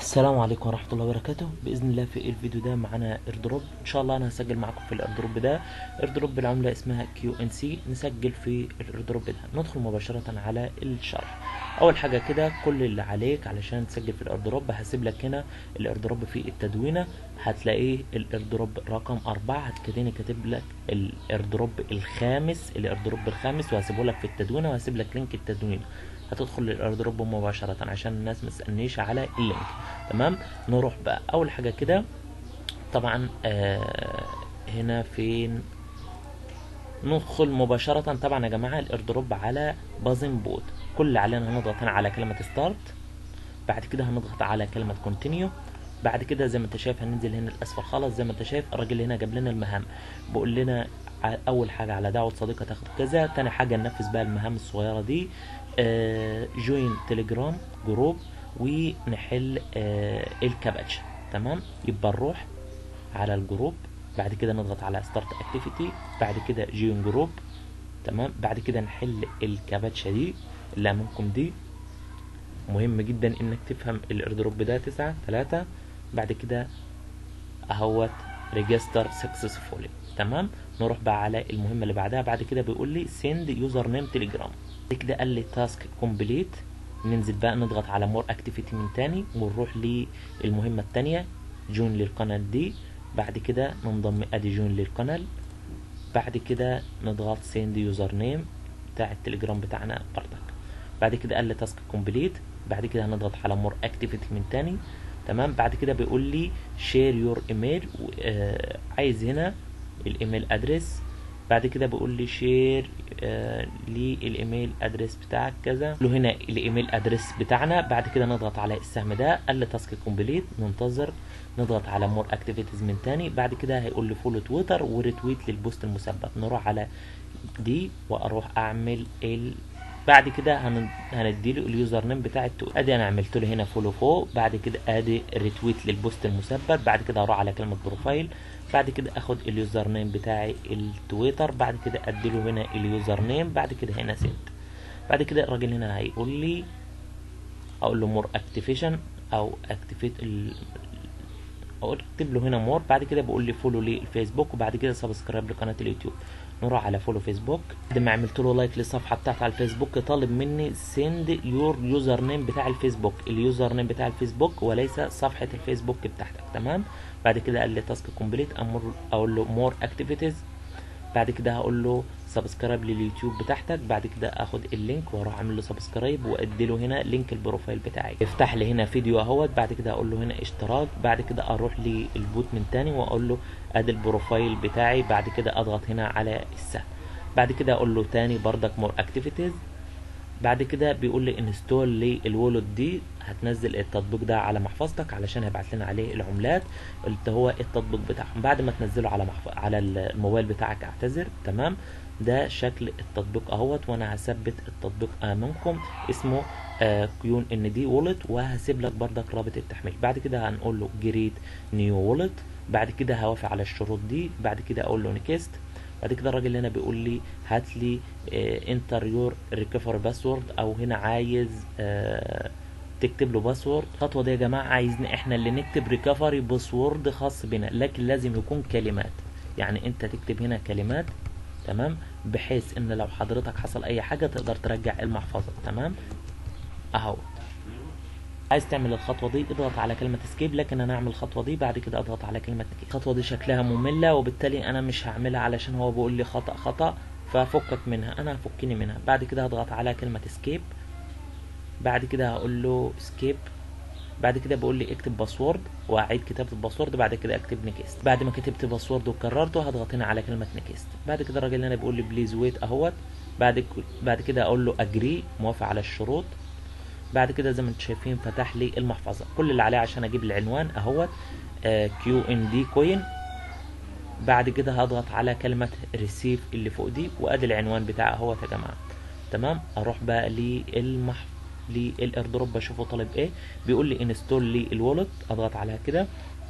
السلام عليكم ورحمة الله وبركاته بإذن الله في الفيديو ده معانا ايردروب إن شاء الله أنا هسجل معاكم في الايردروب ده ايردروب بالعملة اسمها كيو ان سي نسجل في الايردروب ده ندخل مباشرة على الشرح أول حاجة كده كل اللي عليك علشان تسجل في الايردروب هسيب لك هنا الايردروب في التدوينة هتلاقيه الايردروب رقم أربعة هتكتيني كاتب لك الايردروب الخامس الايردروب الخامس وهسيبه لك في التدوينة وهسيب لك لينك التدوينة هتدخل للايردروب مباشرة عشان الناس ما تسألنيش على اللينك تمام نروح بقى اول حاجة كده طبعا آه هنا فين ندخل مباشرة طبعا يا جماعة الايردروب على بازن بوت كل اللي علينا هنضغط هنا على كلمة ستارت بعد كده هنضغط على كلمة كونتينيو بعد كده زي ما انت شايف هننزل هنا الاسفل خالص زي ما انت شايف الراجل هنا جاب لنا المهام بيقول لنا اول حاجه على دعوه صديقه تاخد كذا تاني حاجه ننفذ بقى المهام الصغيره دي آه جوين تليجرام جروب ونحل آه الكباتش تمام يبقى نروح على الجروب بعد كده نضغط على ستارت اكتيفيتي بعد كده جوين جروب تمام بعد كده نحل الكباتشة دي اللي امامكم دي مهم جدا انك تفهم الايردروب ده تسعة تلاتة بعد كده اهوت ريجستر سكسسفولي تمام نروح بقى على المهمه اللي بعدها بعد كده بيقول لي سند يوزر نيم تليجرام بعد كده قال لي تاسك كومبليت ننزل بقى نضغط على مور اكتيفيتي من تاني ونروح للمهمه التانية جون للقناه دي بعد كده ننضم ادي جون للقناه بعد كده نضغط سند يوزر نيم بتاع التليجرام بتاعنا بردك بعد كده قال لي تاسك كومبليت بعد كده هنضغط على مور اكتيفيتي من تاني تمام بعد كده بيقول لي شير يور ايميل آه عايز هنا الايميل ادرس بعد كده بيقول لي شير آه للايميل ادرس بتاعك كذا له هنا الايميل ادرس بتاعنا بعد كده نضغط على السهم ده قال لي تاسك كومبليت ننتظر نضغط على مور اكتيفيتيز من تاني بعد كده هيقول لي فولو تويتر وريتويت للبوست المثبت نروح على دي واروح اعمل ال بعد كده هن... هنديله اليوزر نيم بتاع التويت ادي انا عملت له هنا فولو فوق بعد كده ادي ريتويت للبوست المثبت بعد كده اروح على كلمه بروفايل بعد كده اخد اليوزر نيم بتاعي التويتر بعد كده اديله هنا اليوزر نيم بعد كده هنا سنت بعد كده الراجل هنا هيقول لي اقول له مور اكتيفيشن او اكتيفيت ال... او اكتب له هنا مور بعد كده بقول لي فولو للفيسبوك وبعد كده سبسكرايب لقناه اليوتيوب نروح على فولو فيسبوك بعد ما عملت له لايك للصفحه بتاعتي على الفيسبوك طالب مني سند يور يوزر نيم بتاع الفيسبوك اليوزر نيم بتاع الفيسبوك وليس صفحه الفيسبوك بتاعتك تمام بعد كده قال لي تاسك كومبليت امر اقول له مور اكتيفيتيز بعد كده هقول له سبسكرايب لليوتيوب بتاعتك بعد كده اخد اللينك واروح اعمل له سبسكرايب وادي له هنا لينك البروفايل بتاعي يفتح لي هنا فيديو اهوت بعد كده اقول له هنا اشتراك بعد كده اروح للبوت من تاني واقول له ادي البروفايل بتاعي بعد كده اضغط هنا على السهم بعد كده اقول له تاني بردك مور اكتيفيتيز بعد كده بيقول لي انستول للولد دي هتنزل التطبيق ده على محفظتك علشان هيبعت لنا عليه العملات اللي هو التطبيق بتاعهم بعد ما تنزله على محف... على الموبايل بتاعك اعتذر تمام ده شكل التطبيق اهوت وانا هثبت التطبيق امامكم اسمه آه كيون ان دي وولت وهسيب لك بردك رابط التحميل بعد كده هنقول له جريت نيو وولت بعد كده هوافق على الشروط دي بعد كده اقول له نكست بعد كده الراجل هنا بيقول لي هات لي انتر يور ريكفري باسورد او هنا عايز اه تكتب له باسورد الخطوه دي يا جماعه عايزين احنا اللي نكتب ريكفري باسورد خاص بنا لكن لازم يكون كلمات يعني انت تكتب هنا كلمات تمام بحيث ان لو حضرتك حصل اي حاجه تقدر ترجع المحفظه تمام اهو عايز تعمل الخطوه دي اضغط على كلمه اسكيب لكن انا اعمل الخطوه دي بعد كده اضغط على كلمه نكيب الخطوه دي شكلها ممله وبالتالي انا مش هعملها علشان هو بيقول لي خطا خطا ففكك منها انا هفكني منها بعد كده هضغط على كلمه اسكيب بعد كده هقول له اسكيب بعد كده بيقول لي اكتب باسورد واعيد كتابه الباسورد بعد كده اكتب نكست بعد ما كتبت باسورد وكررته هضغط هنا على كلمه نكست بعد كده الراجل هنا بيقول لي بليز ويت اهوت بعد بعد كده اقول له اجري موافق على الشروط بعد كده زي ما انتم شايفين فتح لي المحفظه كل اللي عليه عشان اجيب العنوان اهوت كيو ان دي كوين بعد كده هضغط على كلمه ريسيف اللي فوق دي وادي العنوان بتاعه اهوت يا جماعه تمام اروح بقى للمحفظه للايردروب بشوفه طالب ايه بيقول لي انستول لي الوالت اضغط عليها كده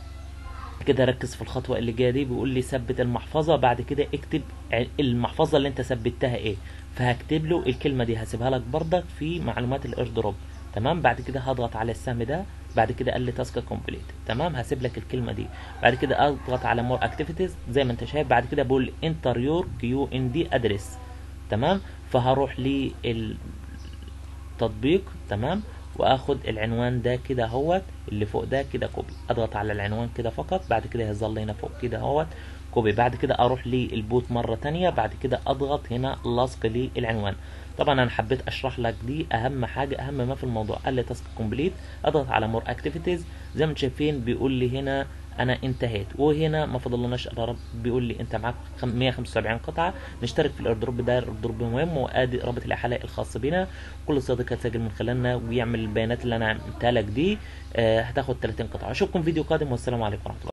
كده ركز في الخطوه اللي جايه دي بيقول لي ثبت المحفظه بعد كده اكتب المحفظه اللي انت ثبتها ايه فهكتب له الكلمه دي هسيبها لك بردك في معلومات الايردروب تمام بعد كده هضغط على السهم ده بعد كده قال لي تاسك كومبليت تمام هسيب لك الكلمه دي بعد كده اضغط على مور اكتيفيتيز زي ما انت شايف بعد كده بقول انتر يور كيو ان دي ادرس تمام فهروح للتطبيق تمام واخد العنوان ده كده اهوت اللي فوق ده كده كوبي اضغط على العنوان كده فقط بعد كده هيظل هنا فوق كده اهوت كوبي بعد كده اروح للبوت مره تانية بعد كده اضغط هنا لصق للعنوان طبعا انا حبيت اشرح لك دي اهم حاجه اهم ما في الموضوع قال لي تاسك كومبليت اضغط على مور اكتيفيتيز زي ما انتم شايفين بيقول لي هنا انا انتهيت وهنا ما فضلناش الا رب بيقول لي انت معاك 175 قطعه نشترك في الايردروب ده الايردروب مهم وادي رابط الاحاله الخاص بنا كل صديق هتسجل من خلالنا ويعمل البيانات اللي انا عملتها لك دي آه هتاخد 30 قطعه اشوفكم فيديو قادم والسلام عليكم ورحمه الله